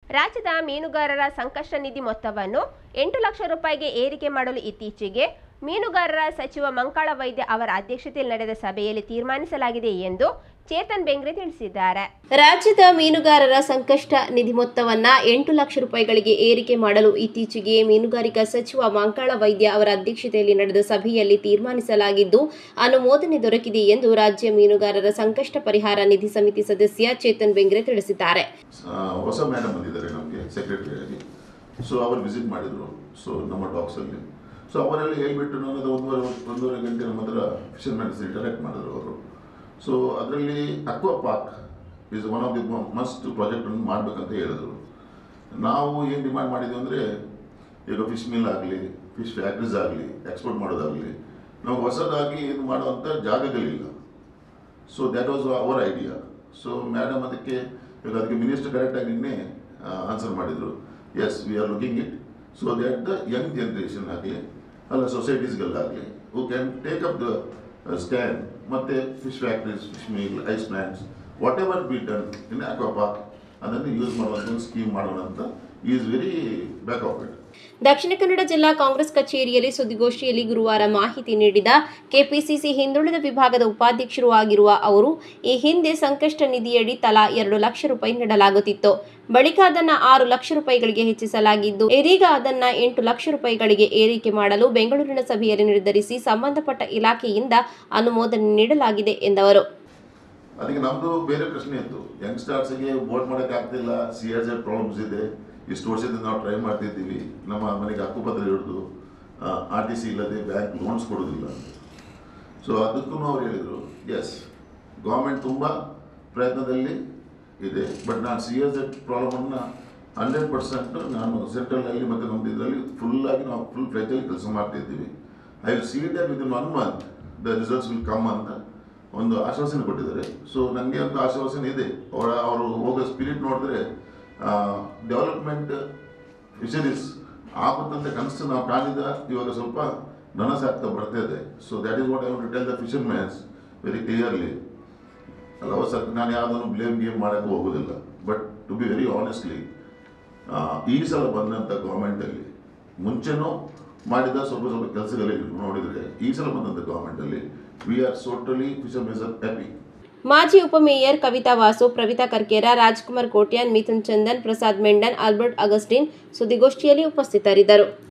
ರಾಜ್ಯದ ಮೀನುಗಾರರ ಸಂಕಷ್ಟ ನಿಧಿ ಮೊತ್ತವನ್ನು ಎಂಟು ಲಕ್ಷ ರೂಪಾಯಿಗೆ ಏರಿಕೆ ಮಾಡಲು ಇತ್ತೀಚೆಗೆ ಮೀನುಗಾರರ ಸಚಿವ ಮಂಕಾಳ ವೈದ್ಯ ಅವರ ಅಧ್ಯಕ್ಷತೆಯಲ್ಲಿ ನಡೆದ ಸಭೆಯಲ್ಲಿ ತೀರ್ಮಾನಿಸಲಾಗಿದೆ ಎಂದು ಚೇತನ್ ಬೆಂಗ್ರೆ ತಿಳಿಸಿದ್ದಾರೆ ರಾಜ್ಯದ ಮೀನುಗಾರರ ಸಂಕಷ್ಟ ನಿಧಿ ಮೊತ್ತವನ್ನ ಎಂಟು ಲಕ್ಷ ರೂಪಾಯಿಗಳಿಗೆ ಏರಿಕೆ ಮಾಡಲು ಇತ್ತೀಚೆಗೆ ಮೀನುಗಾರಿಕಾ ಸಚಿವ ಮಂಕಾಳ ವೈದ್ಯ ಅವರ ಅಧ್ಯಕ್ಷತೆಯಲ್ಲಿ ನಡೆದ ಸಭೆಯಲ್ಲಿ ತೀರ್ಮಾನಿಸಲಾಗಿದ್ದು ಅನುಮೋದನೆ ದೊರಕಿದೆ ಎಂದು ರಾಜ್ಯ ಮೀನುಗಾರರ ಸಂಕಷ್ಟ ಪರಿಹಾರ ನಿಧಿ ಸಮಿತಿ ಸದಸ್ಯ ಚೇತನ್ ಬೆಂಗ್ರೆ ತಿಳಿಸಿದ್ದಾರೆ ಆ, ಹೊಸ ಮೇಡಮ್ ಬಂದಿದ್ದಾರೆ ನಮಗೆ ಸೆಕ್ರೆಟರಿ ಆಗಿ ಸೊ ಅವರು ವಿಸಿಟ್ ಮಾಡಿದರು ಸೊ ನಮ್ಮ ಡಾಕ್ಸಲ್ಲಿ ಸೊ ಅವರೆಲ್ಲ ಹೇಳ್ಬಿಟ್ಟು ನನ್ನದು ಒಂದೂವರೆ ಒಂದೂವರೆ ಗಂಟೆ ನಮ್ಮ ಹತ್ರ ಫಿಶರ್ಮ್ಯಾನ್ಸ್ ಇಂಟರಾಕ್ಟ್ ಮಾಡಿದ್ರು ಅವರು ಸೊ ಅದರಲ್ಲಿ aqua park is one of the must ಪ್ರಾಜೆಕ್ಟನ್ನು ಮಾಡಬೇಕಂತ ಹೇಳಿದ್ರು ನಾವು ಏನು ಡಿಮಾಂಡ್ ಮಾಡಿದ್ವಿ ಅಂದರೆ ಈಗ ಫಿಶ್ ಮಿಲ್ ಆಗಲಿ ಫಿಶ್ ಫ್ಯಾಕ್ಟ್ರೀಸ್ ಆಗಲಿ ಎಕ್ಸ್ಪೋರ್ಟ್ ಮಾಡೋದಾಗಲಿ ನಮಗೆ ಹೊಸದಾಗಿ ಏನು ಮಾಡುವಂಥ ಜಾಗಗಳಿಲ್ಲ so that was our idea so madam ಅದಕ್ಕೆ ಇವಾಗ ಅದಕ್ಕೆ ಮಿನಿಸ್ಟರ್ ಕರೆಕ್ಟಾಗಿ ನಿನ್ನೆ ಆನ್ಸರ್ ಮಾಡಿದರು yes we are looking it so that the young generation ಆಗಲಿ ಅಲ್ಲ ಸೊಸೈಟೀಸ್ಗಳಾಗಲಿ who can take up the scan ಮತ್ತು fish factories fish mill ice plants what ever be done in park ಅದನ್ನು ಯೂಸ್ ಮಾಡುವಂಥ ಒಂದು ಸ್ಕೀಮ್ ಮಾಡೋಣ ಅಂತ is very back of it Dakshina Kannada ಜಿಲ್ಲಾ ಕಾಂಗ್ರೆಸ್ ಕಚೇರಿಯಲ್ಲಿ ಸುದ್ದಿಗೋಷ್ಠಿಯಲ್ಲಿ ಗುರುವಾರ ಮಾಹಿತಿ ನೀಡಿದ ಕೆಪಿಸಿಸಿ ಹಿಂದುಳಿದ ವಿಭಾಗದ ಉಪಾಧ್ಯಕ್ಷರು ಆಗಿರುವ ಅವರು ಈ ಹಿಂದೆ ಸಂಕಷ್ಟ ನಿಧಿಯಡಿ ತಲಾ ಎರಡು ಲಕ್ಷ ರೂಪಾಯಿ ನೀಡಲಾಗುತ್ತಿತ್ತು ಬಳಿಕ ಅದನ್ನ ಆರು ಲಕ್ಷ ರೂಪಾಯಿಗಳಿಗೆ ಹೆಚ್ಚಿಸಲಾಗಿದ್ದು ಇದೀಗ ಅದನ್ನ ಎಂಟು ಲಕ್ಷ ರೂಪಾಯಿಗಳಿಗೆ ಏರಿಕೆ ಮಾಡಲು ಬೆಂಗಳೂರಿನ ಸಭೆಯಲ್ಲಿ ನಿರ್ಧರಿಸಿ ಸಂಬಂಧಪಟ್ಟ ಇಲಾಖೆಯಿಂದ ಅನುಮೋದನೆ ನೀಡಲಾಗಿದೆ ಎಂದವರು ಅದಕ್ಕೆ ನಮ್ಮದು ಬೇರೆ ಪ್ರಶ್ನೆ ಇತ್ತು ಯಂಗ್ಸ್ಟರ್ಸ್ಗೆ ವೋಟ್ ಮಾಡೋಕೆ ಆಗ್ತಿಲ್ಲ ಸಿ ಆರ್ ಜೆಡ್ ಪ್ರಾಬ್ಲಮ್ಸ್ ಇದೆ ಇಷ್ಟು ವರ್ಷದಿಂದ ನಾವು ಟ್ರೈ ಮಾಡ್ತಿದ್ದೀವಿ ನಮ್ಮ ಮನೆಗೆ ಹಕ್ಕುಪತ್ರ ಹಿಡಿದು ಆರ್ ಟಿ ಸಿ ಇಲ್ಲದೆ ಬ್ಯಾಂಕ್ ಲೋನ್ಸ್ ಕೊಡೋದಿಲ್ಲ ಅಂತ ಸೊ ಅದಕ್ಕೂ ಅವ್ರು ಹೇಳಿದರು ಎಸ್ ಗೌರ್ಮೆಂಟ್ ತುಂಬ ಪ್ರಯತ್ನದಲ್ಲಿ ಇದೆ ಬಟ್ ನಾನು ಸಿ ಆರ್ ಜೆಡ್ ಪ್ರಾಬ್ಲಮನ್ನು ಹಂಡ್ರೆಡ್ ಪರ್ಸೆಂಟ್ ನಾನು ಸೆಂಟ್ರಲ್ನಲ್ಲಿ ಮತ್ತು ನಮ್ಮದು ಇದರಲ್ಲಿ ಫುಲ್ಲಾಗಿ ನಾವು ಫುಲ್ ಫ್ಲೆಜಲ್ಲಿ ಕೆಲಸ ಮಾಡ್ತಿದ್ದೀವಿ I will see that with in one month the results will come ಅಂತ ಒಂದು ಆಶ್ವಾಸನೆ ಕೊಟ್ಟಿದ್ದಾರೆ ಸೊ ನನಗೆ ಒಂದು ಆಶ್ವಾಸನೆ ಇದೆ ಅವರ ಅವರು ಹೋಗೋ ಸ್ಪಿರಿಟ್ ನೋಡಿದ್ರೆ ಡೆವಲಪ್ಮೆಂಟ್ ಫಿಶರೀಸ್ ಆಗುತ್ತಂತ ಕನಸು ನಾವು ಕಾಣಿದ ಇವಾಗ ಸ್ವಲ್ಪ ನನಸಾಗ್ತಾ ಬರ್ತಾ ಇದೆ so that is what I want tell the fishermans very clearly ಅಲ್ಲವ ಸರ್ ನಾನು ಯಾವುದನ್ನು ಬ್ಲೇಮ್ ಗೇಮ್ ಮಾಡೋಕ್ಕೆ ಹೋಗೋದಿಲ್ಲ but to be very honestly ಈ ಸಲ ಬಂದಂಥ ಗೌರ್ಮೆಂಟಲ್ಲಿ ಮುಂಚೆನೂ ಮಾಡಿದ ಸ್ವಲ್ಪ ಸ್ವಲ್ಪ ಕೆಲಸಗಳಲ್ಲಿ ನೋಡಿದರೆ ಈ ಸಲ ಬಂದಂಥ ಗೌರ್ಮೆಂಟಲ್ಲಿ ವಿ ಆರ್ ಸೋಟಲಿ ಫಿಶರ್ ಮೆನ್ಸ್ ಆರ್ ಹ್ಯಾಪಿ ಮಾಜಿ ಉಪಮೇಯರ್ ಕವಿತಾ ವಾಸು ಪ್ರವಿತಾ ಕರ್ಕೇರ ರಾಜ್ಕುಮಾರ್ ಕೋಟ್ಯಾನ್ ಮಿಥುನ್ ಚಂದನ್ ಪ್ರಸಾದ್ ಮೆಂಡನ್ ಆಲ್ಬರ್ಟ್ ಅಗಸ್ಟಿನ್ ಸುದ್ದಿಗೋಷ್ಠಿಯಲ್ಲಿ ಉಪಸ್ಥಿತರಿದ್ದರು